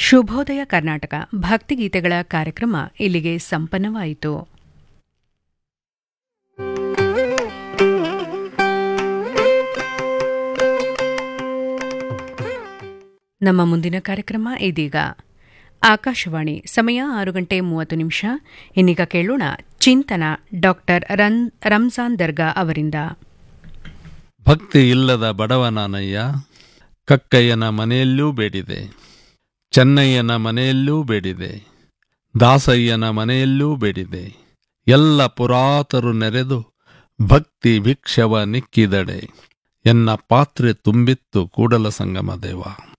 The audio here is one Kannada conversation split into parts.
ಶುಭೋದಯ ಕರ್ನಾಟಕ ಭಕ್ತಿಗೀತೆಗಳ ಕಾರ್ಯಕ್ರಮ ಇಲ್ಲಿಗೆ ಸಂಪನ್ನವಾಯಿತು ನಮ್ಮ ಮುಂದಿನ ಕಾರ್ಯಕ್ರಮ ಇದೀಗ ಆಕಾಶವಾಣಿ ಸಮಯ ಆರು ಗಂಟೆ ಮೂವತ್ತು ನಿಮಿಷ ಇನ್ನೀಗ ಕೇಳೋಣ ಚಿಂತನ ಡಾಕ್ಟರ್ ರಂಜಾನ್ ದರ್ಗಾ ಅವರಿಂದ ಭಕ್ತಿ ಇಲ್ಲದ ಬಡವನಾನಯ್ಯ ಕಕ್ಕಯ್ಯನ ಮನೆಯಲ್ಲೂ ಬೇಡಿದೆ ಚೆನ್ನಯ್ಯನ ಮನೆಯಲ್ಲೂ ಬೇಡಿದೆ ದಾಸಯ್ಯನ ಮನೆಯಲ್ಲೂ ಬೇಡಿದೆ ಎಲ್ಲ ಪುರಾತರು ನೆರೆದು ಭಕ್ತಿ ಭಿಕ್ಷವ ನಿಕ್ಕಿದಡೆ ಎನ್ನ ಪಾತ್ರೆ ತುಂಬಿತ್ತು ಕೂಡಲ ಸಂಗಮ ದೇವ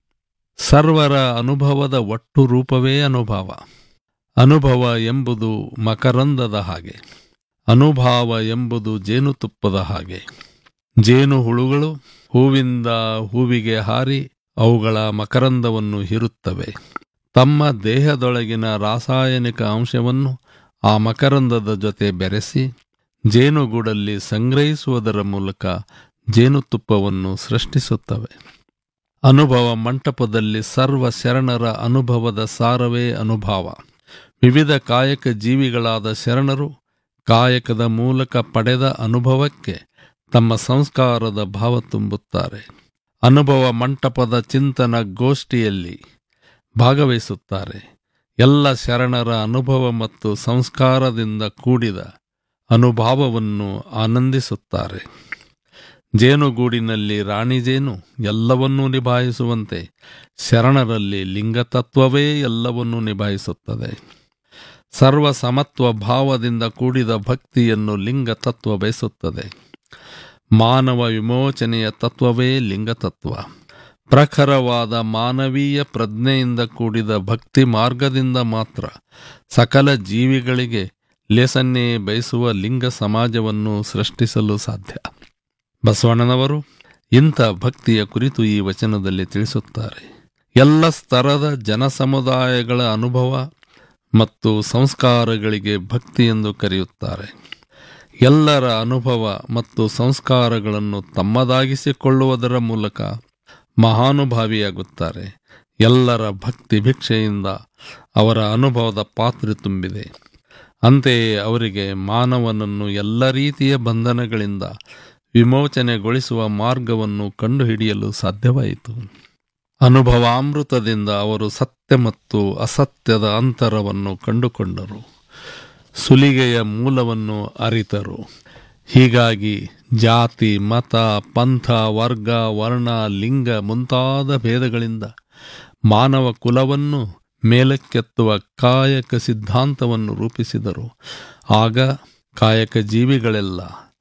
ಸರ್ವರ ಅನುಭವದ ಒಟ್ಟು ರೂಪವೇ ಅನುಭವ ಅನುಭವ ಎಂಬುದು ಮಕರಂದದ ಹಾಗೆ ಅನುಭಾವ ಎಂಬುದು ಜೇನುತುಪ್ಪದ ಹಾಗೆ ಜೇನು ಹುಳುಗಳು ಹೂವಿಂದ ಹೂವಿಗೆ ಹಾರಿ ಅವುಗಳ ಮಕರಂದವನ್ನು ಹೀರುತ್ತವೆ ತಮ್ಮ ದೇಹದೊಳಗಿನ ರಾಸಾಯನಿಕ ಅಂಶವನ್ನು ಆ ಮಕರಂದದ ಜೊತೆ ಬೆರೆಸಿ ಜೇನುಗೂಡಲ್ಲಿ ಸಂಗ್ರಹಿಸುವುದರ ಮೂಲಕ ಜೇನುತುಪ್ಪವನ್ನು ಸೃಷ್ಟಿಸುತ್ತವೆ ಅನುಭವ ಮಂಟಪದಲ್ಲಿ ಸರ್ವ ಶರಣರ ಅನುಭವದ ಸಾರವೇ ಅನುಭವ ವಿವಿಧ ಕಾಯಕ ಜೀವಿಗಳಾದ ಶರಣರು ಕಾಯಕದ ಮೂಲಕ ಪಡೆದ ಅನುಭವಕ್ಕೆ ತಮ್ಮ ಸಂಸ್ಕಾರದ ಭಾವ ತುಂಬುತ್ತಾರೆ ಅನುಭವ ಮಂಟಪದ ಚಿಂತನ ಗೋಷ್ಠಿಯಲ್ಲಿ ಭಾಗವಹಿಸುತ್ತಾರೆ ಎಲ್ಲ ಶರಣರ ಅನುಭವ ಮತ್ತು ಸಂಸ್ಕಾರದಿಂದ ಕೂಡಿದ ಅನುಭಾವವನ್ನು ಆನಂದಿಸುತ್ತಾರೆ ಜೇನುಗೂಡಿನಲ್ಲಿ ರಾಣಿ ಜೇನು ಎಲ್ಲವನ್ನೂ ನಿಭಾಯಿಸುವಂತೆ ಶರಣರಲ್ಲಿ ಲಿಂಗತತ್ವವೇ ಎಲ್ಲವನ್ನೂ ನಿಭಾಯಿಸುತ್ತದೆ ಸರ್ವ ಸಮತ್ವ ಭಾವದಿಂದ ಕೂಡಿದ ಭಕ್ತಿಯನ್ನು ಲಿಂಗತತ್ವ ಬಯಸುತ್ತದೆ ಮಾನವ ವಿಮೋಚನೆಯ ತತ್ವವೇ ಲಿಂಗತತ್ವ ಪ್ರಖರವಾದ ಮಾನವೀಯ ಪ್ರಜ್ಞೆಯಿಂದ ಕೂಡಿದ ಭಕ್ತಿ ಮಾರ್ಗದಿಂದ ಮಾತ್ರ ಸಕಲ ಜೀವಿಗಳಿಗೆ ಲೇಸನ್ನೇ ಬಯಸುವ ಲಿಂಗ ಸಮಾಜವನ್ನು ಸೃಷ್ಟಿಸಲು ಸಾಧ್ಯ ಬಸವಣ್ಣನವರು ಇಂಥ ಭಕ್ತಿಯ ಕುರಿತು ಈ ವಚನದಲ್ಲಿ ತಿಳಿಸುತ್ತಾರೆ ಎಲ್ಲ ಸ್ತರದ ಜನಸಮುದಾಯಗಳ ಅನುಭವ ಮತ್ತು ಸಂಸ್ಕಾರಗಳಿಗೆ ಭಕ್ತಿ ಎಂದು ಕರೆಯುತ್ತಾರೆ ಎಲ್ಲರ ಅನುಭವ ಮತ್ತು ಸಂಸ್ಕಾರಗಳನ್ನು ತಮ್ಮದಾಗಿಸಿಕೊಳ್ಳುವುದರ ಮೂಲಕ ಮಹಾನುಭಾವಿಯಾಗುತ್ತಾರೆ ಎಲ್ಲರ ಭಕ್ತಿ ಭಿಕ್ಷೆಯಿಂದ ಅವರ ಅನುಭವದ ಪಾತ್ರೆ ತುಂಬಿದೆ ಅಂತೆಯೇ ಅವರಿಗೆ ಮಾನವನನ್ನು ಎಲ್ಲ ರೀತಿಯ ಬಂಧನಗಳಿಂದ ವಿಮೋಚನೆಗೊಳಿಸುವ ಮಾರ್ಗವನ್ನು ಕಂಡುಹಿಡಿಯಲು ಸಾಧ್ಯವಾಯಿತು ಅನುಭವಾಮೃತದಿಂದ ಅವರು ಸತ್ಯ ಮತ್ತು ಅಸತ್ಯದ ಅಂತರವನ್ನು ಕಂಡುಕೊಂಡರು ಸುಲಿಗೆಯ ಮೂಲವನ್ನು ಅರಿತರು ಹೀಗಾಗಿ ಜಾತಿ ಮತ ಪಂಥ ವರ್ಗ ವರ್ಣ ಲಿಂಗ ಮುಂತಾದ ಭೇದಗಳಿಂದ ಮಾನವ ಕುಲವನ್ನು ಮೇಲಕ್ಕೆತ್ತುವ ಕಾಯಕ ಸಿದ್ಧಾಂತವನ್ನು ರೂಪಿಸಿದರು ಆಗ ಕಾಯಕ ಜೀವಿಗಳೆಲ್ಲ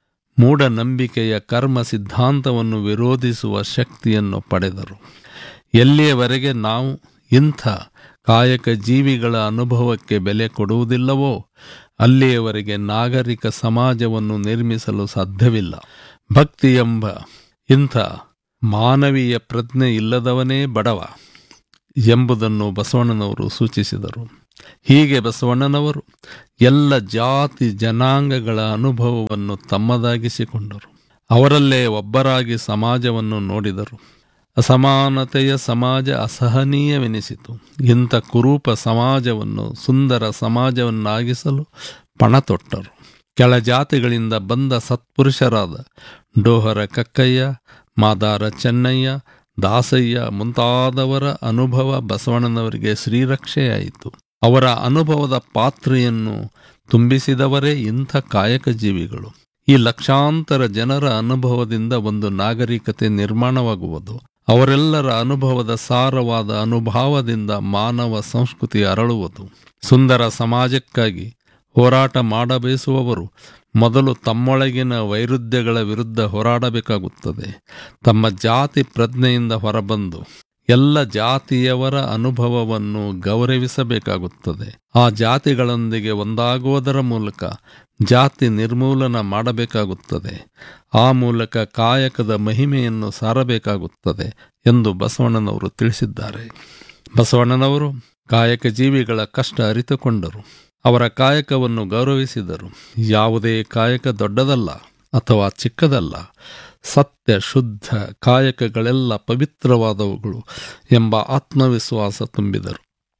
ಮೂಢನಂಬಿಕೆಯ ಕರ್ಮ ಸಿದ್ಧಾಂತವನ್ನು ವಿರೋಧಿಸುವ ಶಕ್ತಿಯನ್ನು ಪಡೆದರು ಎಲ್ಲಿಯವರೆಗೆ ನಾವು ಇಂಥ ಕಾಯಕ ಜೀವಿಗಳ ಅನುಭವಕ್ಕೆ ಬೆಲೆ ಕೊಡುವುದಿಲ್ಲವೋ ಅಲ್ಲಿಯವರೆಗೆ ನಾಗರಿಕ ಸಮಾಜವನ್ನು ನಿರ್ಮಿಸಲು ಸಾಧ್ಯವಿಲ್ಲ ಭಕ್ತಿ ಎಂಬ ಇಂಥ ಮಾನವೀಯ ಪ್ರಜ್ಞೆ ಇಲ್ಲದವನೇ ಬಡವ ಎಂಬುದನ್ನು ಬಸವಣ್ಣನವರು ಸೂಚಿಸಿದರು ಹೀಗೆ ಬಸವಣ್ಣನವರು ಎಲ್ಲ ಜಾತಿ ಜನಾಂಗಗಳ ಅನುಭವವನ್ನು ತಮ್ಮದಾಗಿಸಿಕೊಂಡರು ಅವರಲ್ಲೇ ಒಬ್ಬರಾಗಿ ಸಮಾಜವನ್ನು ನೋಡಿದರು ಅಸಮಾನತೆಯ ಸಮಾಜ ಅಸಹನೀಯವೆನಿಸಿತು ಇಂಥ ಕುರೂಪ ಸಮಾಜವನ್ನು ಸುಂದರ ಸಮಾಜವನ್ನಾಗಿಸಲು ಪಣ ತೊಟ್ಟರು ಕೆಳಜಾತಿಗಳಿಂದ ಬಂದ ಸತ್ಪುರುಷರಾದ ಡೋಹರ ಕಕ್ಕಯ್ಯ ಮಾದಾರ ಚೆನ್ನಯ್ಯ ದಾಸಯ್ಯ ಮುಂತಾದವರ ಅನುಭವ ಬಸವಣ್ಣನವರಿಗೆ ಶ್ರೀರಕ್ಷೆಯಾಯಿತು ಅವರ ಅನುಭವದ ಪಾತ್ರೆಯನ್ನು ತುಂಬಿಸಿದವರೇ ಇಂಥ ಕಾಯಕ ಜೀವಿಗಳು ಈ ಲಕ್ಷಾಂತರ ಜನರ ಅನುಭವದಿಂದ ಒಂದು ನಾಗರಿಕತೆ ನಿರ್ಮಾಣವಾಗುವುದು ಅವರೆಲ್ಲರ ಅನುಭವದ ಸಾರವಾದ ಅನುಭಾವದಿಂದ ಮಾನವ ಸಂಸ್ಕೃತಿ ಅರಳುವುದು ಸುಂದರ ಸಮಾಜಕ್ಕಾಗಿ ಹೋರಾಟ ಮಾಡಬಯಸುವವರು ಮೊದಲು ತಮ್ಮೊಳಗಿನ ವೈರುಧ್ಯಗಳ ವಿರುದ್ಧ ಹೋರಾಡಬೇಕಾಗುತ್ತದೆ ತಮ್ಮ ಜಾತಿ ಪ್ರಜ್ಞೆಯಿಂದ ಹೊರಬಂದು ಎಲ್ಲ ಜಾತಿಯವರ ಅನುಭವವನ್ನು ಗೌರವಿಸಬೇಕಾಗುತ್ತದೆ ಆ ಜಾತಿಗಳೊಂದಿಗೆ ಒಂದಾಗುವುದರ ಮೂಲಕ ಜಾತಿ ನಿರ್ಮೂಲನ ಮಾಡಬೇಕಾಗುತ್ತದೆ ಆ ಮೂಲಕ ಕಾಯಕದ ಮಹಿಮೆಯನ್ನು ಸಾರಬೇಕಾಗುತ್ತದೆ ಎಂದು ಬಸವಣ್ಣನವರು ತಿಳಿಸಿದ್ದಾರೆ ಬಸವಣ್ಣನವರು ಕಾಯಕ ಜೀವಿಗಳ ಕಷ್ಟ ಅರಿತುಕೊಂಡರು ಅವರ ಕಾಯಕವನ್ನು ಗೌರವಿಸಿದರು ಯಾವುದೇ ಕಾಯಕ ದೊಡ್ಡದಲ್ಲ ಅಥವಾ ಚಿಕ್ಕದಲ್ಲ ಸತ್ಯ ಶುದ್ಧ ಕಾಯಕಗಳೆಲ್ಲ ಪವಿತ್ರವಾದವುಗಳು ಎಂಬ ಆತ್ಮವಿಶ್ವಾಸ ತುಂಬಿದರು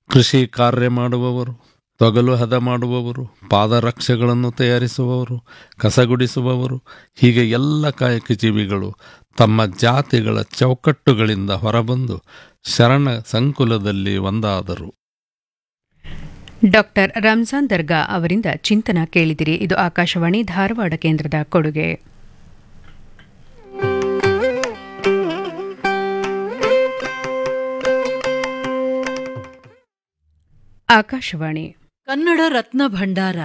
ಕೃಷಿ ಕಾರ್ಯ ಮಾಡುವವರು ತೊಗಲು ಹದ ಮಾಡುವವರು ಪಾದರಕ್ಷೆಗಳನ್ನು ತಯಾರಿಸುವವರು ಕಸಗುಡಿಸುವವರು ಹೀಗೆ ಎಲ್ಲ ಕಾಯಕ ಜೀವಿಗಳು ತಮ್ಮ ಜಾತಿಗಳ ಚೌಕಟ್ಟುಗಳಿಂದ ಹೊರಬಂದು ಶರಣ ಸಂಕುಲದಲ್ಲಿ ಒಂದಾದರು ಡಾಕ್ಟರ್ ರಂಜಾನ್ ದರ್ಗಾ ಅವರಿಂದ ಚಿಂತನ ಕೇಳಿದಿರಿ ಇದು ಆಕಾಶವಾಣಿ ಧಾರವಾಡ ಕೇಂದ್ರದ ಕೊಡುಗೆ ಆಕಾಶವಾಣಿ ಕನ್ನಡ ರತ್ನ ಭಂಡಾರ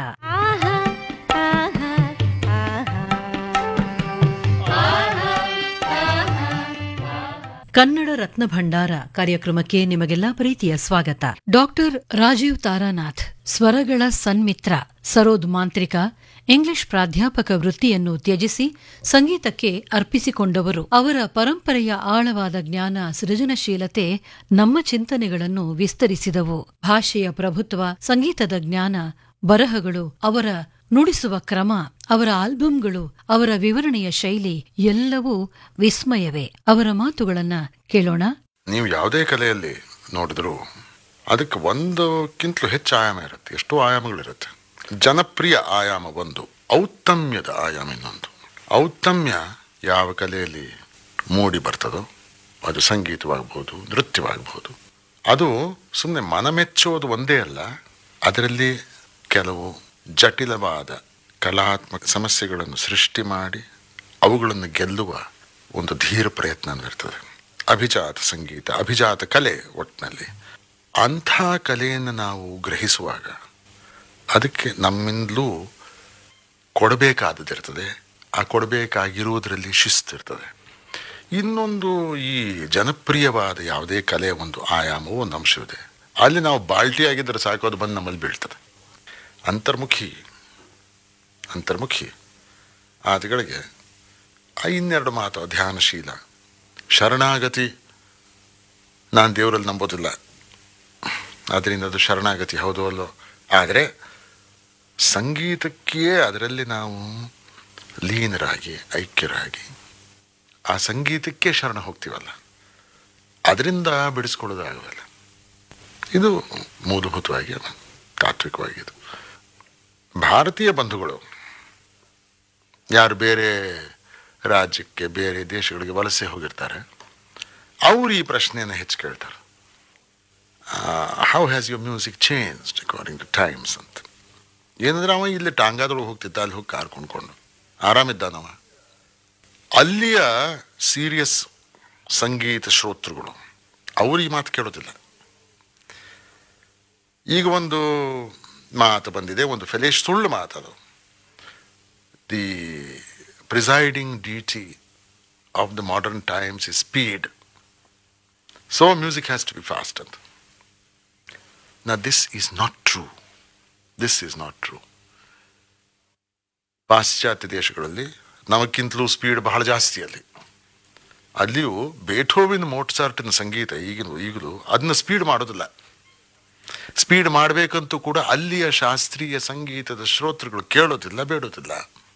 ಕನ್ನಡ ರತ್ನ ಭಂಡಾರ ಕಾರ್ಯಕ್ರಮಕ್ಕೆ ನಿಮಗೆಲ್ಲ ಪ್ರೀತಿಯ ಸ್ವಾಗತ ಡಾಕ್ಟರ್ ರಾಜೀವ್ ತಾರಾನಾಥ್ ಸ್ವರಗಳ ಸನ್ಮಿತ್ರ ಸರೋದ್ ಮಾಂತ್ರಿಕ ಇಂಗ್ಲಿಷ್ ಪ್ರಾಧ್ಯಾಪಕ ವೃತ್ತಿಯನ್ನು ತ್ಯಜಿಸಿ ಸಂಗೀತಕ್ಕೆ ಅರ್ಪಿಸಿಕೊಂಡವರು ಅವರ ಪರಂಪರೆಯ ಆಳವಾದ ಜ್ಞಾನ ಸೃಜನಶೀಲತೆ ನಮ್ಮ ಚಿಂತನೆಗಳನ್ನು ವಿಸ್ತರಿಸಿದವು ಭಾಷೆಯ ಪ್ರಭುತ್ವ ಸಂಗೀತದ ಜ್ಞಾನ ಬರಹಗಳು ಅವರ ನುಡಿಸುವ ಕ್ರಮ ಅವರ ಆಲ್ಬಂಗಳು ಅವರ ವಿವರಣೆಯ ಶೈಲಿ ಎಲ್ಲವೂ ವಿಸ್ಮಯವೇ ಅವರ ಮಾತುಗಳನ್ನ ಕೇಳೋಣ ನೀವು ಯಾವುದೇ ಕಲೆಯಲ್ಲಿ ನೋಡಿದ್ರು ಅದಕ್ಕೆ ಒಂದಕ್ಕಿಂತಲೂ ಹೆಚ್ಚು ಆಯಾಮ ಇರುತ್ತೆ ಎಷ್ಟೋ ಆಯಾಮಗಳಿರುತ್ತೆ ಜನಪ್ರಿಯ ಆಯಾಮ ಒಂದು ಔತ್ತಮ್ಯದ ಆಯಾಮ ಇನ್ನೊಂದು ಔತ್ತಮ್ಯ ಯಾವ ಕಲೆಯಲ್ಲಿ ಮೂಡಿ ಬರ್ತದೋ ಅದು ಸಂಗೀತವಾಗ್ಬೋದು ನೃತ್ಯವಾಗ್ಬೋದು ಅದು ಸುಮ್ಮನೆ ಮನಮೆಚ್ಚೋದು ಒಂದೇ ಅಲ್ಲ ಅದರಲ್ಲಿ ಕೆಲವು ಜಟಿಲವಾದ ಕಲಾತ್ಮಕ ಸಮಸ್ಯೆಗಳನ್ನು ಸೃಷ್ಟಿ ಮಾಡಿ ಅವುಗಳನ್ನು ಗೆಲ್ಲುವ ಒಂದು ಧೀರ ಪ್ರಯತ್ನ ಇರ್ತದೆ ಅಭಿಜಾತ ಸಂಗೀತ ಅಭಿಜಾತ ಕಲೆ ಒಟ್ಟಿನಲ್ಲಿ ಅಂಥ ಕಲೆಯನ್ನು ನಾವು ಗ್ರಹಿಸುವಾಗ ಅದಕ್ಕೆ ನಮ್ಮಿಂದಲೂ ಕೊಡಬೇಕಾದದಿರ್ತದೆ ಆ ಕೊಡಬೇಕಾಗಿರುವುದರಲ್ಲಿ ಶಿಸ್ತಿರ್ತದೆ ಇನ್ನೊಂದು ಈ ಜನಪ್ರಿಯವಾದ ಯಾವುದೇ ಕಲೆಯ ಒಂದು ಆಯಾಮವು ಒಂದು ಅಂಶವಿದೆ ಅಲ್ಲಿ ನಾವು ಬಾಲ್ಟಿ ಆಗಿದ್ದರೆ ಸಾಕು ಅದು ಬಂದು ನಮ್ಮಲ್ಲಿ ಬೀಳ್ತದೆ ಅಂತರ್ಮುಖಿ ಅಂತರ್ಮುಖಿ ಆದಿಗಳಿಗೆ ಇನ್ನೆರಡು ಮಾತು ಧ್ಯಾನಶೀಲ ಶರಣಾಗತಿ ನಾನು ದೇವರಲ್ಲಿ ನಂಬೋದಿಲ್ಲ ಅದರಿಂದ ಅದು ಶರಣಾಗತಿ ಹೌದು ಅಲ್ಲೋ ಆದರೆ ಸಂಗೀತಕ್ಕೆ ಅದರಲ್ಲಿ ನಾವು ಲೀನರಾಗಿ ಐಕ್ಯರಾಗಿ ಆ ಸಂಗೀತಕ್ಕೆ ಶರಣ ಹೋಗ್ತೀವಲ್ಲ ಅದರಿಂದ ಬಿಡಿಸ್ಕೊಳ್ಳೋದಾಗಲ್ಲ ಇದು ಮೂಲಭೂತವಾಗಿ ತಾತ್ವಿಕವಾಗಿ ಇದು ಭಾರತೀಯ ಬಂಧುಗಳು ಯಾರು ಬೇರೆ ರಾಜ್ಯಕ್ಕೆ ಬೇರೆ ದೇಶಗಳಿಗೆ ವಲಸೆ ಹೋಗಿರ್ತಾರೆ ಅವ್ರು ಈ ಪ್ರಶ್ನೆಯನ್ನು ಹೆಚ್ಚು ಕೇಳ್ತಾರೆ how has your music changed according to times ಅಂತ ಏನಂದ್ರೆ ಅವ ಇಲ್ಲಿ ಟಾಂಗಾದೊಳಗೆ ಹೋಗ್ತಿದ್ದ ಅಲ್ಲಿ ಹೋಗಿ ಕಾರ್ ಕೊಂಡ್ಕೊಂಡು ಆರಾಮಿದ್ದಾನವ ಅಲ್ಲಿಯ ಸೀರಿಯಸ್ ಸಂಗೀತ ಶ್ರೋತೃಗಳು ಅವ್ರು ಈ ಮಾತು ಕೇಳೋದಿಲ್ಲ ಈಗ ಒಂದು ಮಾತು ಬಂದಿದೆ ಒಂದು ಫೆಲೇಶ್ ಸುಳ್ಳು ಮಾತದು the presiding duty of the modern times is speed so music has to be fast ಅಂತ ನಾ this is not true this is not true ಪಾಶ್ಚಾತ್ಯ ದೇಶಗಳಲ್ಲಿ ನಮಗಿಂತಲೂ ಸ್ಪೀಡ್ ಬಹಳ ಜಾಸ್ತಿ ಅಲ್ಲಿ ಅಲ್ಲಿಯೂ ಬೇಠೋವಿನ ಮೋಟ್ಸಾರ್ಟಿನ ಸಂಗೀತ ಈಗಿನ ಈಗಲೂ ಅದನ್ನ ಸ್ಪೀಡ್ ಮಾಡೋದಿಲ್ಲ ಸ್ಪೀಡ್ ಮಾಡಬೇಕಂತೂ ಕೂಡ ಅಲ್ಲಿಯ ಶಾಸ್ತ್ರೀಯ ಸಂಗೀತದ ಶ್ರೋತೃಗಳು ಕೇಳೋದಿಲ್ಲ ಬೇಡೋದಿಲ್ಲ